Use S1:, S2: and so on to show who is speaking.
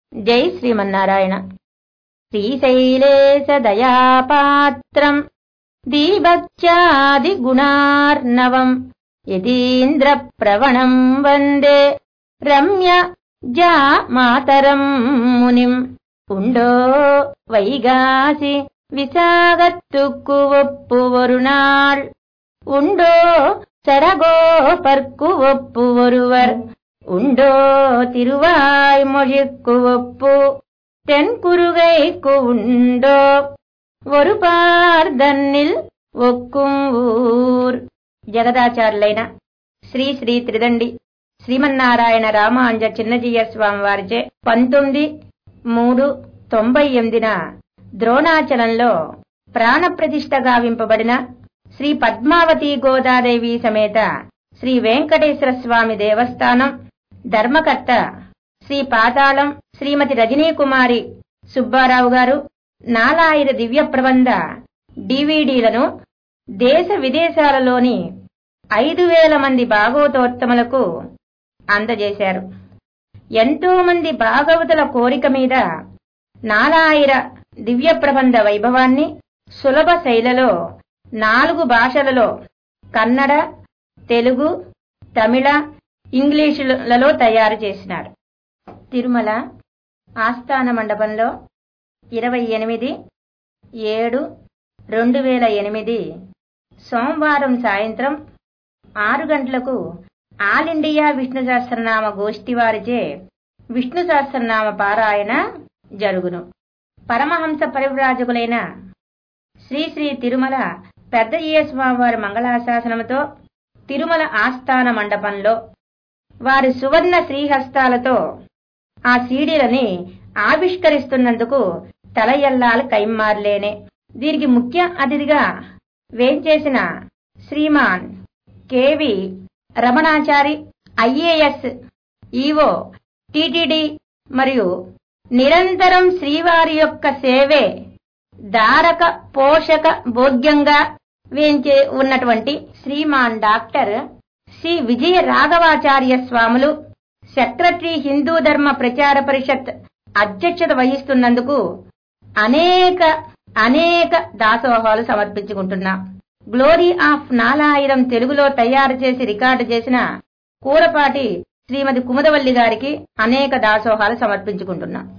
S1: జై శ్రీమన్నారాయణ శ్రీశైలేశదయాపాత్రం దీభక్త్యాదిగుణార్ణవం యతీంద్రప్రవణం వందే రమ్య జా మాతరం మునిం ഉണ്ടോ വൈകാശി വിശാഖത്തുക്കു ഒപ്പു ഒരു നാൾ ഉണ്ടോ ചരഗോപർക്കു ഒപ്പു ഒരുവർ ഉണ്ടോ തിരുവായ് മൊഴിക്കു ഒപ്പു തെൻകുരുകൈക്കു ഉണ്ടോ ഒരു పార్దన్నిల్ ఒక్కుం ఊర్ జగదాచారులైన శ్రీ శ్రీ త్రిదండి శ్రీమన్నారాయణ రామాంజ చిన్నజీయ స్వామి వారిచే పంతొమ్మిది మూడు తొంభై ఎనిమిదిన ద్రోణాచలంలో ప్రాణప్రతిష్ఠ గావింపబడిన శ్రీ పద్మావతి గోదాదేవి సమేత శ్రీ వెంకటేశ్వర స్వామి దేవస్థానం ధర్మకర్త శ్రీ పాతాళం శ్రీమతి రజనీకుమారి సుబ్బారావు గారు నాలాయిర దివ్య ప్రబంధ డివిడీలను దేశ విదేశాలలోని ఐదు వేల మంది భాగవతోత్తములకు అందజేశారు ఎంతో మంది భాగవతుల కోరిక మీద నాలాయిర దివ్య ప్రబంధ వైభవాన్ని సులభ శైలలో నాలుగు భాషలలో కన్నడ తెలుగు తమిళ ఇంగ్లీషులలో తయారు చేసినారు తిరుమల ఆస్థాన మండపంలో ఇరవై ఎనిమిది ఏడు రెండు వేల ఎనిమిది సోమవారం సాయంత్రం ఆరు గంటలకు ఆల్ ఇండియా విష్ణు సహస్రనామ గోష్ఠి వారిచే విష్ణు సహస్రనామ పారాయణ జరుగును పరమహంస పరివ్రాజకులైన శ్రీ శ్రీ తిరుమల పెద్ద స్వామివారి మంగళాశాసనముతో తిరుమల ఆస్థాన మండపంలో వారి సువర్ణ శ్రీహస్తాలతో ఆ సీడీలని ఆవిష్కరిస్తున్నందుకు తలయల్లాల కైమ్మార్లేనే దీనికి ముఖ్య అతిథిగా వేంచేసిన Sriman KV Ramanachari IAS EO TTD మరియు నిరంతరం శ్రీవారి యొక్క సేవే దారక పోషక భోగ్యంగా వేంచే ఉన్నటువంటి శ్రీమాన్ డాక్టర్ శ్రీ విజయ రాఘవాచార్య స్వాములు సెక్రటరీ హిందూ ధర్మ ప్రచార పరిషత్ అధ్యక్షత వహిస్తున్నందుకు అనేక అనేక దాసోహాలు సమర్పించుకుంటున్నాం గ్లోరీ ఆఫ్ నాలాయిరం తెలుగులో తయారు చేసి రికార్డు చేసిన కూరపాటి శ్రీమతి కుముదవల్లి గారికి అనేక దాసోహాలు సమర్పించుకుంటున్నాం